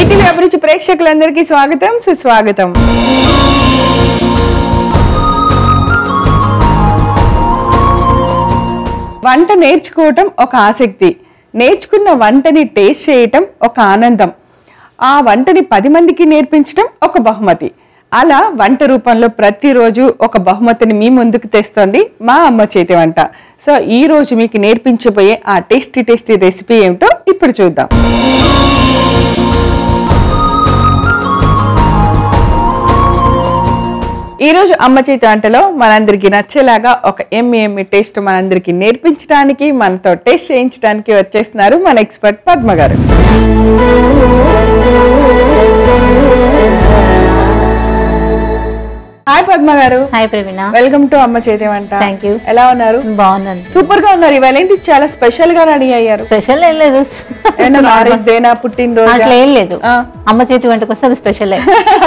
ETV అభిరుచి ప్రేక్షకులందరికీ స్వాగతం సుస్వాగతం వంట నేర్చుకోవటం ఒక ఆసక్తి నేర్చుకున్న వంటని టేస్ట్ చేయటం ఒక ఆనందం ఆ వంటని పది మందికి నేర్పించడం ఒక బహుమతి అలా వంట రూపంలో ప్రతిరోజు ఒక బహుమతిని మీ ముందుకు తెస్తోంది మా అమ్మ చేతి వంట సో ఈ రోజు మీకు నేర్పించబోయే ఆ టేస్టీ టేస్టీ రెసిపీ ఏమిటో ఇప్పుడు చూద్దాం ఈ రోజు అమ్మ చేతి వంటలో మనందరికి నచ్చేలాగా ఒక ఎమ్మి ఎమ్మి టేస్ట్ మనందరికి నేర్పించడానికి మనతో టేస్ట్ చేయించడానికి వచ్చేస్తున్నారు మన ఎక్స్పర్ట్ పద్మ గారు హాయ్ పద్మ గారు హాయ్ ప్రవీణ వెల్కమ్ టు అమ్మ చేతి వంట Thank you. ఎలా ఉన్నారు బాగున్నాను సూపర్ గా ఉన్నారు ఇవాళ ఏంటి చాలా స్పెషల్ గా రెడీ అయ్యారు స్పెషల్ ఏం లేదు ఏమన్నా మ్యారేజ్ డేనా పుట్టినరోజు అట్లా ఏం లేదు ఆ. అమ్మ చేతి వంటకు వస్తే అది స్పెషల్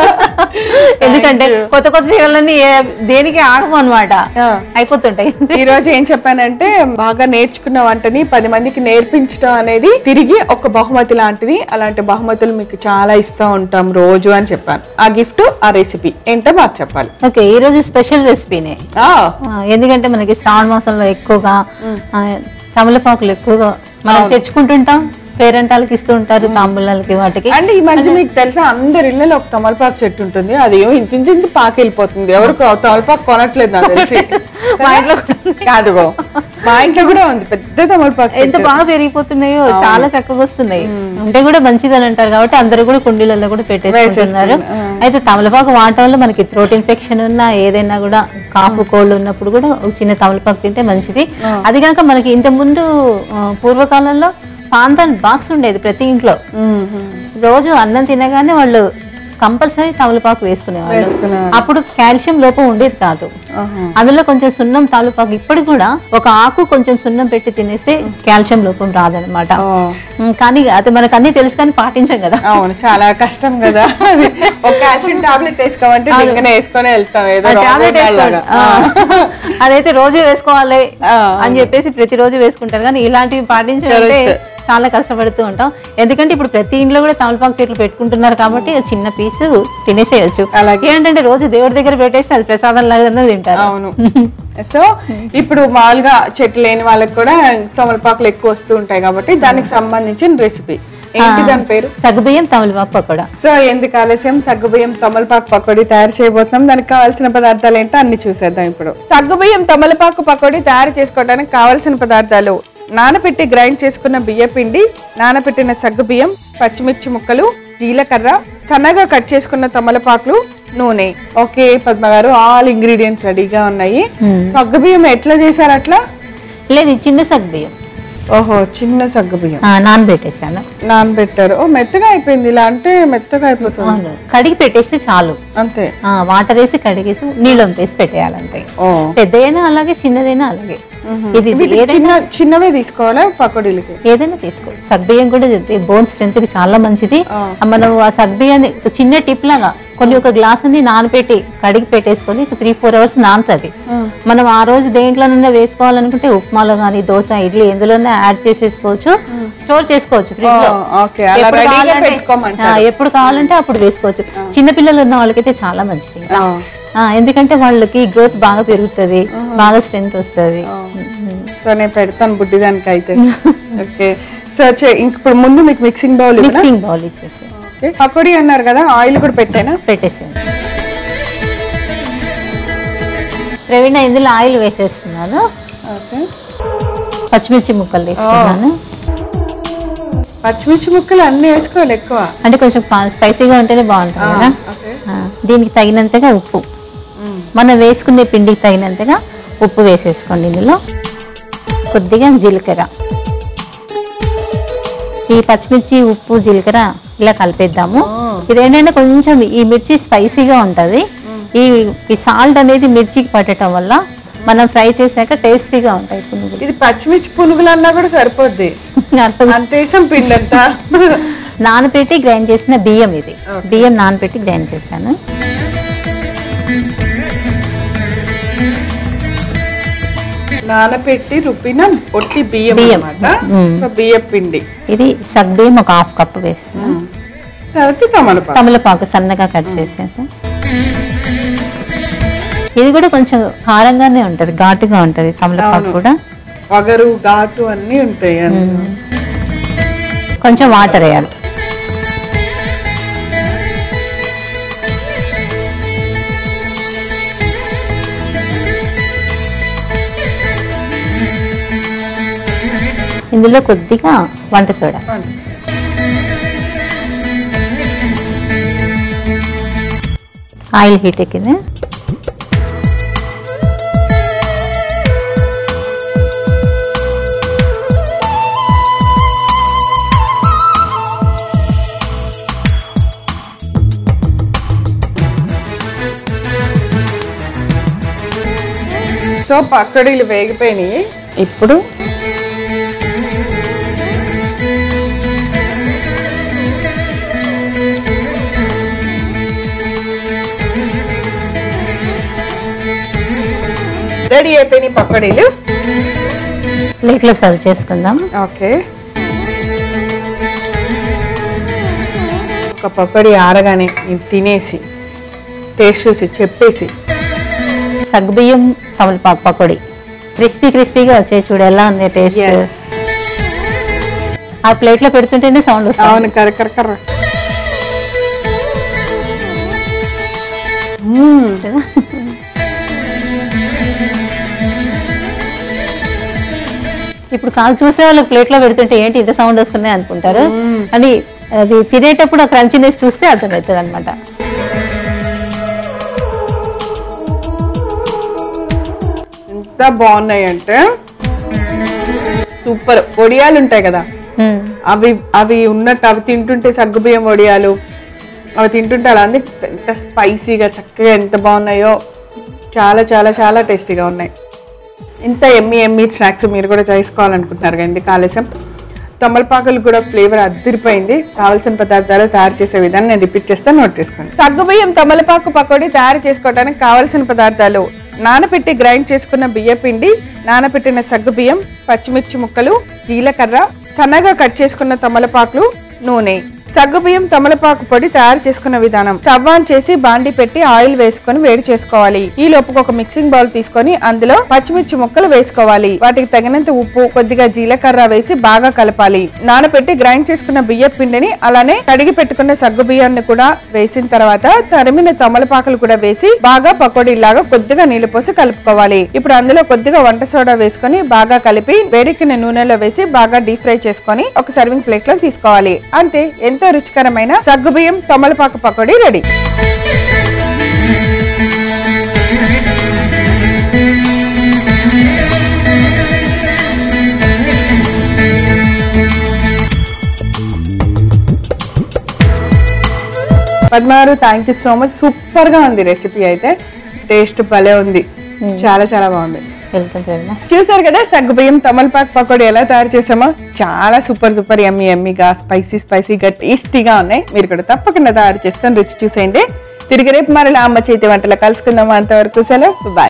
ఎందుకంటే కొత్త కొత్త చీరలన్నీ ఏ- దేనికి ఆగము అనమాట ఆ. అయిపోతుంటాయి ఈ రోజు ఏం చెప్పానంటే బాగా నేర్చుకున్న వంటని పది మందికి నేర్పించడం అనేది తిరిగి ఒక బహుమతి లాంటిది అలాంటి బహుమతులు మీకు చాలా ఇస్తూ ఉంటాం రోజు అని చెప్పాను ఆ గిఫ్ట్ ఆ రెసిపీ ఏంటో మాకు చెప్పాలి ఓకే ఈ రోజు స్పెషల్ రెసిపీనే ఆ, ఎందుకంటే మనకి శ్రావణ మాసంలో ఎక్కువగా ఆ, తమలపాకులు ఎక్కువగా మనం తెచ్చుకుంటుంటాం పేరెంటాలకి ఇస్తూ ఉంటారు తాంబూలాలకి వాటికి అంటే ఈ మధ్య మీకు తెలుసా అందరి ఇళ్ళలో ఒక తమలపాకు చెట్టు ఉంటుంది అది ఏమో ఇంత ఇంత ఇంత పాకి వెళ్ళిపోతుంది ఎవరు కొ- తమలపాకు కొనట్లేదు నాకు తెలిసి మా ఇంట్లో కూడా కాదుగో మా ఇంట్లో కూడా ఉంది పెద్ద తమలపాకు ఎంత చెట్టు. బాగా పెరిగిపోతున్నాయో చాలా చక్కగా వస్తున్నాయి ఉంటే కూడా మంచిదని అంటారు కాబట్టి అందరూ కూడా కుండీలలో కూడా పెట్టేసుకుంటున్నారు అయితే తమలపాకు వాడటం వల్ల మనకి థ్రోట్ ఇన్ఫెక్షన్ ఉన్నా ఏదైనా కూడా కాపు కోల్డ్ ఉన్నప్పుడు కూడా ఒక చిన్న తమలపాకు తింటే మంచిది అది కాక మనకి ఇంత ముందు ఆ, పూర్వకాలంలో పాంతన్ బాక్స్ ఉండేది ప్రతి ఇంట్లో ఉమ్, ఉమ్. రోజు అన్నం తినగానే వాళ్ళు కంపల్సరీ తమలపాకు వేసుకునేవాళ్ళు వేసుకునేవాళ్ళు. అప్పుడు కాల్షియం లోపం ఉండేది కాదు ఆహా. అందులో కొంచెం సున్నం తాలూపాకు ఇప్పుడు కూడా ఒక ఆకు కొంచెం సున్నం పెట్టి తినేస్తే కాల్షియం లోపం రాదనమాట ఓ. ఉమ్, కానీ అది మనకు అన్ని తెలుసు కానీ పాటించాం కదా అవును చాలా కష్టం కదా అది ఒక కాల్షియం టాబ్లెట్ వేసుకోమంటే ఇంకనే వేసుకొని వెళ్తాం ఏదో ఆ robot టాబ్లెట్ లాగా. అదైతే రోజు వేసుకోవాలి ఆ. అని చెప్పేసి ప్రతిరోజు వేసుకుంటారు కానీ ఇలాంటివి పాటించాలంటే చాలా కష్టపడుతూ ఉంటాం ఎందుకంటే ఇప్పుడు ప్రతి ఇంట్లో కూడా తమలపాకు చెట్లు పెట్టుకుంటున్నారు కాబట్టి ఆ చిన్న పీసు తినేసేయచ్చు అలాగే. ఏంటంటే రోజు దేవుడి దగ్గర పెట్టేస్తే అది ప్రసాదం లాగా తింటారు అవును సో ఇప్పుడు మామూలుగా చెట్లు లేని వాళ్ళకి కూడా తమలపాకులు ఎక్కువ వస్తూ ఉంటాయి కాబట్టి దానికి సంబంధించిన రెసిపీ ఏంటి దాని పేరు సగ్గుబియ్యం తమలపాకు పకోడా సో ఎందుకు ఆలస్యం సగ్గుబియ్యం తమలపాకు పకోడీ తయారు చేయబోతున్నాం దానికి కావాల్సిన పదార్థాలు ఏంటో అన్ని చూసేద్దాం ఇప్పుడు సగ్గుబియ్యం తమలపాకు పకోడీ తయారు చేసుకోవడానికి కావాల్సిన పదార్థాలు నానబెట్టి గ్రైండ్ చేసుకున్న బియ్య పిండి నానబెట్టిన సగ్గుబియ్యం పచ్చిమిర్చి ముక్కలు జీలకర్ర సన్నగా కట్ చేసుకున్న తమలపాకులు నూనె ఓకే పద్మ గారు ఆల్ ఇంగ్రీడియంట్స్ రెడీగా ఉన్నాయి సగ్గుబియ్యం ఎట్లా చేశారు అట్లా లేదు ఇది చిన్న సగ్గుబియ్యం ఓహో చిన్న సగ్గుబియ్యం ఆ, నానబెట్టేసాను నానబెట్టారు ఓ మెత్తగా అయిపోయింది ఇలా అంటే మెత్తగా అయిపోతుంది అవును. కడిగి పెట్టేస్తే చాలు అంతే ఆ, వాటర్ వేసి కడిగేసి నీళ్ళు వంపేసి పెట్టేయాలంతే ఓ పెద్దదైనా అలాగే చిన్నదైనా అలాగే ఇది వీటికి ఏదైనా చిన్న చిన్నవే తీసుకోవాలా పకోడీలకి ఏదైనా తీసుకో సగ్బియ్యం కూడా బోన్ స్ట్రెంత్ కి చాలా మంచిది ఆ. మనం ఆ సగ్బియ్యాన్ని ఒక చిన్న టిప్ లాగా కొన్ని ఒక గ్లాస్ అన్ని నానబెట్టి కడిగి పెట్టేసుకొని త్రీ ఫోర్ అవర్స్ నానుతుంది మనం ఆ రోజు దేంట్లోనైనా వేసుకోవాలనుకుంటే ఉప్మాలో కానీ దోశ ఇడ్లీ ఎందులోనే యాడ్ చేసేసుకోవచ్చు స్టోర్ చేసుకోవచ్చు ఫ్రిడ్జ్ లో ఓ, ఓకే అలా ఎప్పుడు రెడీగా కావాలంటే- పెట్టుకోమంటారు ఆ, ఎప్పుడు కావాలంటే అప్పుడు వేసుకోవచ్చు చిన్న పిల్లలు ఉన్న వాళ్ళకైతే చాలా మంచిది ఇంకా. ఆ. ఆ, ఎందుకంటే వాళ్ళకి గ్రోత్ బాగా పెరుగుతుంది బాగా స్ట్రెంత్ వస్తుంది సో నేను పెడతాను బుడ్డి దానికి అయితే ఓకే సో చే- ఇంక ఇప్పుడు ముందు మీకు మిక్సింగ్ బౌల్ మిక్సింగ్ బౌల్ ఇచ్చేసి పకోడీ అన్నారు కదా ఆయిల్ కూడా పెట్టానా పెట్టేసాను ప్రవీణ ఇందులో ఆయిల్ వేసేస్తున్నాను ఓకే పచ్చిమిర్చి ముక్కలు వేస్తున్నాను పచ్చిమిర్చి ముక్కలు అన్ని వేసుకోవాలి ఎక్కువ అంటే కొంచెం స్పైసీగా ఉంటేనే బాగుంటుంది కదా ఓకే ఆ, దీనికి తగినంతగా ఉప్పు మనం వేసుకునే పిండికి తగినంతగా ఉప్పు వేసేసుకోండి ఇందులో కొద్దిగా జీలకర్ర ఈ పచ్చిమిర్చి ఉప్పు జీలకర్ర ఇలా కలిపేద్దాము ఇదేంటంటే కొంచెం ఈ మిర్చి స్పైసీగా ఉంటుంది ఈ ఈ సాల్ట్ అనేది మిర్చికి పట్టడం వల్ల మనం ఫ్రై చేశాక టేస్టీగా ఉంటాయి పునుగులు ఇది పచ్చిమిర్చి పునుగులు అన్నా కూడా సరిపోద్ది అర్థం అంతేసం పిండి అంతా నానబెట్టి గ్రైండ్ చేసిన బియ్యం ఇది బియ్యం నానబెట్టి గ్రైండ్ చేశాను నానబెట్టి రుబ్బిన ఒట్టి బియ్యం బియ్యం. అన్నమాట మ్మ్. సో బియ్యం పిండి ఇది సగ్బియ్యం ఒక హాఫ్ కప్ వేస్తున్నాను తర్వాత తమలపాకు తమలపాకు సన్నగా కట్ చేసేసి ఇది కూడా కొంచెం కారంగానే ఉంటది ఘాటుగా ఉంటది తమలపాకు అవును. కూడా వగరు ఘాటు అన్ని ఉంటాయి అందులో. కొంచెం వాటర్ వేయాలి ఇందులో కొద్దిగా వంట సోడా ఆయిల్ హీట్ ఎక్కింది సో పక్కడీలు వేగిపోయినాయి ఇప్పుడు రెడీ అయిపోయినాయి పక్కడీలు ప్లేట్లో సర్వ్ చేసుకుందాం ఓకే ఒక పకోడీ ఆరగానే ఇది తినేసి టేస్ట్ చూసి చెప్పేసి సగ్గుబియ్యం తమలపాకు పకోడీ క్రిస్పీ క్రిస్పీగా వచ్చాయి చూడు ఎలా ఉంది టేస్ట్ Yes. ఆ ప్లేట్ లో పెడుతుంటేనే సౌండ్ వస్తుంది అవును కర్ర కర్ర కర్ర ఇప్పుడు కాదు చూసే వాళ్ళకి ప్లేట్ లో పెడుతుంటే ఏంటి ఇంత సౌండ్ వస్తున్నాయి అనుకుంటారు అని అది తినేటప్పుడు ఆ క్రంచినెస్ చూస్తే అర్థమవుతుంది అనమాట ఎంత బాగున్నాయి అంటే సూపర్ వడియాలు ఉంటాయి కదా అవి అవి ఉన్నట్టు అవి తింటుంటే సగ్గుబియ్యం వడియాలు అవి తింటుంటే అలా అంది ఎంత స్పైసీగా చక్కగా ఎంత బాగున్నాయో చాలా చాలా చాలా టేస్టీగా ఉన్నాయి ఇంత ఎమ్మి ఎమ్మి స్నాక్స్ మీరు కూడా చేసుకోవాలనుకుంటున్నారు కదండి కాలేసం తమలపాకులు కూడా ఫ్లేవర్ అద్దరిపోయింది కావాల్సిన పదార్థాలు తయారు చేసే విధానం నేను రిపీట్ చేస్తాను నోట్ చేసుకోండి సగ్గుబియ్యం తమలపాకు పకోడీ తయారు చేసుకోవడానికి కావాల్సిన పదార్థాలు నానబెట్టి గ్రైండ్ చేసుకున్న బియ్య పిండి నానబెట్టిన సగ్గుబియ్యం పచ్చిమిర్చి ముక్కలు జీలకర్ర సన్నగా కట్ చేసుకున్న తమలపాకులు నూనె సగ్గుబియ్యం తమలపాకు పొడి తయారు చేసుకున్న విధానం స్టవ్ ఆన్ చేసి బాండి పెట్టి ఆయిల్ వేసుకొని వేడి చేసుకోవాలి ఈ లోపు ఒక మిక్సింగ్ బౌల్ తీసుకొని అందులో పచ్చిమిర్చి ముక్కలు వేసుకోవాలి వాటికి తగినంత ఉప్పు కొద్దిగా జీలకర్ర వేసి బాగా కలపాలి నానబెట్టి గ్రైండ్ చేసుకున్న బియ్య పిండిని అలానే కడిగి పెట్టుకున్న సగ్గు బియ్యాన్ని కూడా వేసిన తర్వాత తరిమిన తమలపాకులు కూడా వేసి బాగా పకోడీలాగా కొద్దిగా నీళ్లు పోసి కలుపుకోవాలి ఇప్పుడు అందులో కొద్దిగా వంట సోడా వేసుకొని బాగా కలిపి వేడెక్కిన నూనెలో వేసి బాగా డీప్ ఫ్రై చేసుకొని ఒక సర్వింగ్ ప్లేట్ లో తీసుకోవాలి అంతే ఎంతో రుచికరమైన సగ్గుబియ్యం తమలపాకు పకోడీ రెడీ పద్మారు thank you so much super గా ఉంది రెసిపీ అయితే టేస్ట్ భలే ఉంది చాలా చాలా బాగుంది వెల్కమ్ వెళ్దాం చూసారు కదా సగ్గుబియ్యం తమలపాకు పకోడీ ఎలా తయారు చేసామో చాలా సూపర్ సూపర్ ఎమ్మి ఎమ్మిగా స్పైసీ స్పైసీగా టేస్టీగా ఉన్నాయి మీరు కూడా తప్పకుండా తయారు చేసుకొని రుచి చూసేయండి తిరిగి రేపు మరలా అమ్మ చేతి వంటలు కలుసుకుందాం అంతవరకు సెలవు బాయ్